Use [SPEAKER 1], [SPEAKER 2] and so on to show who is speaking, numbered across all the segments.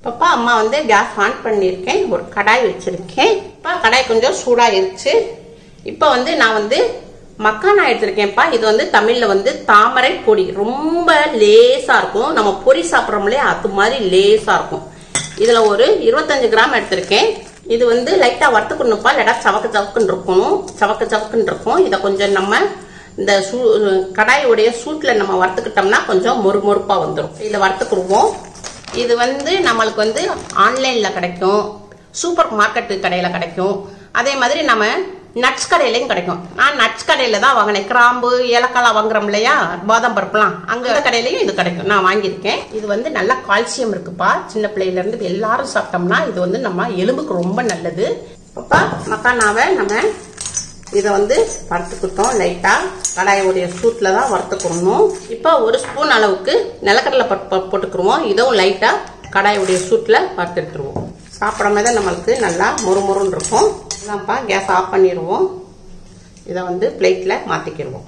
[SPEAKER 1] பாப்பா அம்மா வந்து கேஸ் ஆன் பண்ணியிருக்கேன் ஒரு கடாய் வச்சிருக்கேன் இப்போ கடாய் கொஞ்சம் சூடாயிருச்சு இப்போ வந்து நான் வந்து மக்கானா எடுத்திருக்கேன்ப்பா இது வந்து தமிழ்ல வந்து தாமரை பொடி ரொம்ப லேசா இருக்கும் நம்ம பொரி சாப்பிட்றோம்லே அது மாதிரி லேசா இருக்கும் இதுல ஒரு இருபத்தஞ்சு கிராம் எடுத்திருக்கேன் இது வந்து லைட்டா வறுத்துக்கணும்ப்பா இல்லாட்டா சவக்கு சவக்குன்னு இருக்கணும் சவக்கு சவக்குன்னு இருக்கும் இதை கொஞ்சம் நம்ம இந்த சூ கடாயுடைய சூட்டில் நம்ம வறுத்துக்கிட்டோம்னா கொஞ்சம் மொறு மொறுப்பா வந்துடும் இதில் வறுத்துக்குருவோம் இது வந்து நம்மளுக்கு வந்து ஆன்லைன்ல கிடைக்கும் சூப்பர் மார்க்கெட்டு கடையில கிடைக்கும் அதே மாதிரி நம்ம நட்ஸ் கடையிலையும் கிடைக்கும் நான் நட்ஸ் கடையில தான் வாங்கினேன் கிராம்பு ஏலக்காய் வாங்குறோம் இல்லையா பாதாம் பருப்புலாம் அங்க கடையிலையும் இது கிடைக்கும் நான் வாங்கியிருக்கேன் இது வந்து நல்ல கால்சியம் இருக்குப்பா சின்ன பிள்ளையில இருந்து எல்லாரும் சாப்பிட்டோம்னா இது வந்து நம்ம எலும்புக்கு ரொம்ப நல்லது அப்பா மக்கானாவை நம்ம இதை வந்து வறுத்துக்கிட்டோம் லைட்டா கடாயுடைய சூட்ல தான் வறுத்துக்கணும் இப்போ ஒரு ஸ்பூன் அளவுக்கு நிலக்கடலை பருப்பு போட்டுக்கிருவோம் இதுவும் லைட்டா கடாயுடைய சூட்ல வறுத்து எடுத்துருவோம் சாப்பிடும் போது நம்மளுக்கு நல்லா மொறுமொறுன்னு இருக்கும் இதான்ப்பா கேஸ் ஆஃப் பண்ணிடுவோம் இதை வந்து பிளேட்ல மாத்திக்கிடுவோம்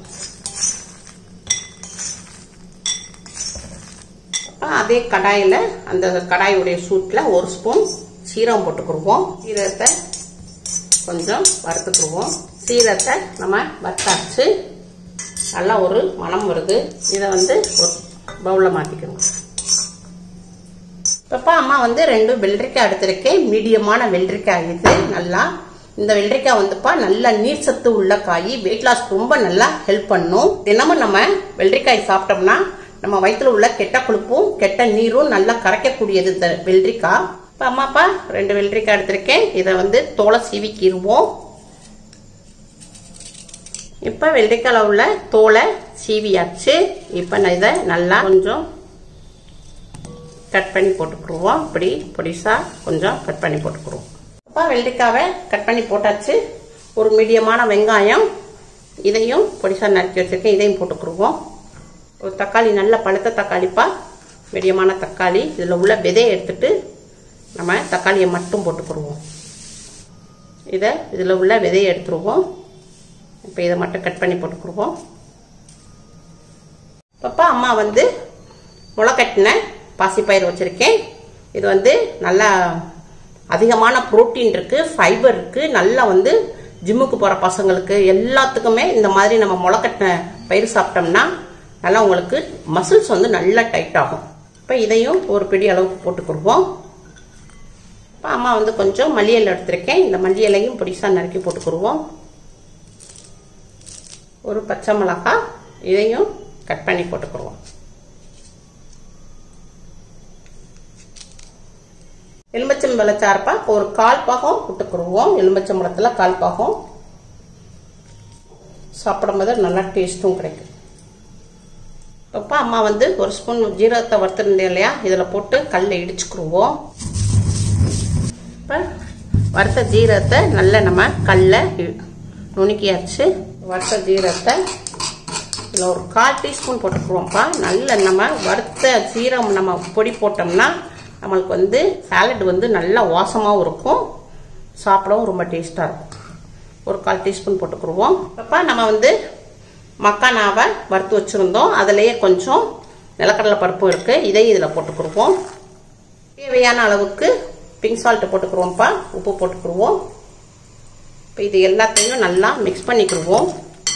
[SPEAKER 1] அதே கடாயில் அந்த கடாயுடைய சூட்டில் ஒரு ஸ்பூன் சீரகம் போட்டுக்கிடுவோம் சீரகத்தை கொஞ்சம் வறுத்துக்குருவோம் சீரகத்தை நம்ம வறுத்தாச்சு நல்லா ஒரு மனம் வருது இதை வந்து ஒரு பவுலில் மாற்றிக்கணும் இப்போ அம்மா வந்து ரெண்டு வெள்ளரிக்காய் எடுத்திருக்கேன் மீடியமான வெள்ளரிக்காய் இது நல்லா இந்த வெள்ளரிக்காய் வந்துப்பா நல்ல நீர் சத்து உள்ள காய் வெயிட் லாஸ் ரொம்ப நல்லா ஹெல்ப் பண்ணும் தினமும் நம்ம வெள்ளரிக்காய் சாப்பிட்டோம்னா நம்ம வயிற்றுல உள்ள கெட்ட கொழுப்பும் கெட்ட நீரும் நல்லா கரைக்கக்கூடியது இந்த வெள்ளரிக்காய் இப்போ அம்மாப்பா ரெண்டு வெள்ளரிக்காய் எடுத்திருக்கேன் இதை வந்து தோலை சீவிக்கிடுவோம் இப்போ வெள்ளரிக்காயில் உள்ள தோலை சீவியாச்சு இப்போ நான் இதை நல்லா கொஞ்சம் கட் பண்ணி போட்டுக்குருவோம் இப்படி பொடிசா கொஞ்சம் கட் பண்ணி போட்டுக்குருவோம் இப்போ வெள்ளரிக்காவை கட் பண்ணி போட்டாச்சு ஒரு மீடியமான வெங்காயம் இதையும் பொடிசா நறுக்கி வச்சிருக்கேன் இதையும் போட்டுக்குருவோம் ஒரு தக்காளி நல்ல பழுத்த தக்காளிப்பா மீடியமான தக்காளி இதில் உள்ள விதையை எடுத்துட்டு நம்ம தக்காளியை மட்டும் போட்டுக்குருவோம் இதை இதில் உள்ள விதையை எடுத்துருவோம் இப்போ இதை மட்டும் கட் பண்ணி போட்டுக்குருவோம் பாப்பா அம்மா வந்து முளைக்கட்டின பாசிப்பயிர் வச்சுருக்கேன் இது வந்து நல்லா அதிகமான புரோட்டீன் இருக்குது ஃபைபர் இருக்குது நல்லா வந்து ஜிம்முக்கு போகிற பசங்களுக்கு எல்லாத்துக்குமே இந்த மாதிரி நம்ம முளைக்கட்டின பயிர் சாப்பிட்டோம்னா நல்லா உங்களுக்கு மசில்ஸ் வந்து நல்லா டைட் ஆகும் இப்போ இதையும் ஒரு பிடி அளவுக்கு போட்டுக்கிடுவோம் இப்போ அம்மா வந்து கொஞ்சம் மல்லி இலை எடுத்திருக்கேன் இந்த மல்லி இலையும் பொடிசாக நறுக்கி போட்டுக்கிடுவோம் ஒரு பச்சை மிளகாய் இதையும் கட் பண்ணி போட்டுக்கிடுவோம் எலும்பச்சம் வெள்ளச்சார்ப்பா ஒரு கால் பாகம் விட்டுக்குருவோம் எலும்பச்சம்பழத்துல கால் பாகம் சாப்பிடும் போது நல்லா டேஸ்ட்டும் கிடைக்கும் அப்பா அம்மா வந்து ஒரு ஸ்பூன் ஜீரகத்தை வறுத்துருந்தேன் இல்லையா இதில் போட்டு கல்ல இடிச்சுக்குருவோம் இப்போ வறுத்த ஜீரகத்தை நல்ல நம்ம கல்ல நுணுக்கியாச்சு வறுத்த ஜீரகத்தை இதில் ஒரு கால் டீஸ்பூன் போட்டுக்குருவோம்ப்பா நல்ல நம்ம வறுத்த சீரகம் நம்ம பொடி போட்டோம்னா நம்மளுக்கு வந்து சாலட் வந்து நல்லா வாசமாகவும் இருக்கும் சாப்பிடவும் ரொம்ப டேஸ்ட்டாக இருக்கும் ஒரு கால் டீஸ்பூன் போட்டுக்குருவோம் அப்போ நம்ம வந்து மக்கானாவை வறுத்து வச்சுருந்தோம் அதுலேயே கொஞ்சம் நிலக்கடலை பருப்பும் இருக்குது இதையும் இதில் போட்டுக்குருவோம் தேவையான அளவுக்கு பிங்க் சால்ட்டு போட்டுக்குருவோம்ப்பா உப்பு போட்டுக்குருவோம் இப்போ இது எல்லாத்தையும் நல்லா மிக்ஸ் பண்ணிக்கிடுவோம்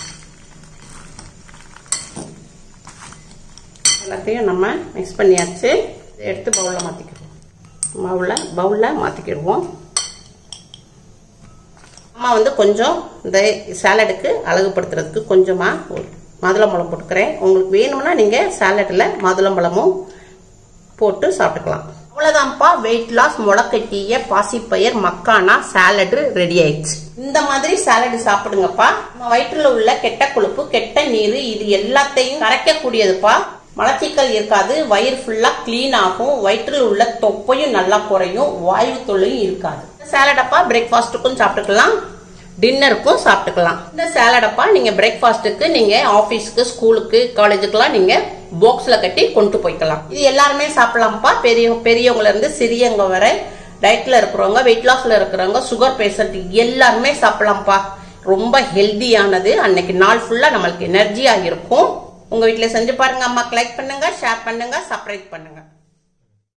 [SPEAKER 1] எல்லாத்தையும் நம்ம மிக்ஸ் பண்ணியாச்சு எடுத்து பவுலில் மாற்றிக்கிடுவோம் பவுலில் பவுலில் மாற்றிக்கிடுவோம் அம்மா வந்து கொஞ்சம் இந்த சாலடுக்கு அழகுபடுத்துறதுக்கு கொஞ்சமாக மாதுளம்பழம் போட்டுக்கிறேன் உங்களுக்கு வேணும்னா நீங்கள் சாலட்டில் மாதுளம்பழமும் போட்டு சாப்பிட்டுக்கலாம் அவ்வளோதான்ப்பா வெயிட் லாஸ் முளைக்கட்டிய பாசிப்பயிர் மக்கானா சாலடு ரெடி ஆயிடுச்சு இந்த மாதிரி சாலடு சாப்பிடுங்கப்பா நம்ம வயிற்றுல உள்ள கெட்ட கொழுப்பு கெட்ட நீர் இது எல்லாத்தையும் கரைக்கக்கூடியதுப்பா மலச்சிக்கல் இருக்காது வயிறு ஃபுல்லா கிளீன் ஆகும் வயிற்றில் உள்ள தொப்பையும் நல்லா குறையும் வாயு தொல்லையும் இருக்காது சாலடப்பா பிரேக்ஃபாஸ்ட்டுக்கும் சாப்பிட்டுக்கலாம் டின்னருக்கும் சாப்பிட்டுக்கலாம் இந்த சாலடப்பா நீங்க பிரேக்ஃபாஸ்ட்டுக்கு நீங்க ஆபீஸ்க்கு ஸ்கூலுக்கு காலேஜுக்குலாம் நீங்க பாக்ஸ்ல கட்டி கொண்டு போய்க்கலாம் இது எல்லாருமே சாப்பிடலாம்ப்பா பெரிய பெரியவங்கள இருந்து சிறியவங்க வரை டயட்ல இருக்கிறவங்க வெயிட் லாஸ்ல இருக்கிறவங்க சுகர் பேஷண்ட் எல்லாருமே சாப்பிடலாம்ப்பா ரொம்ப ஹெல்தியானது அன்னைக்கு நாள் ஃபுல்லா நம்மளுக்கு எனர்ஜியா இருக்கும் உங்க வீட்டுல செஞ்சு பாருங்க அம்மாக்கு லைக் பண்ணுங்க ஷேர் பண்ணுங்க சப்ஸ்கிரைப் பண்ணுங்க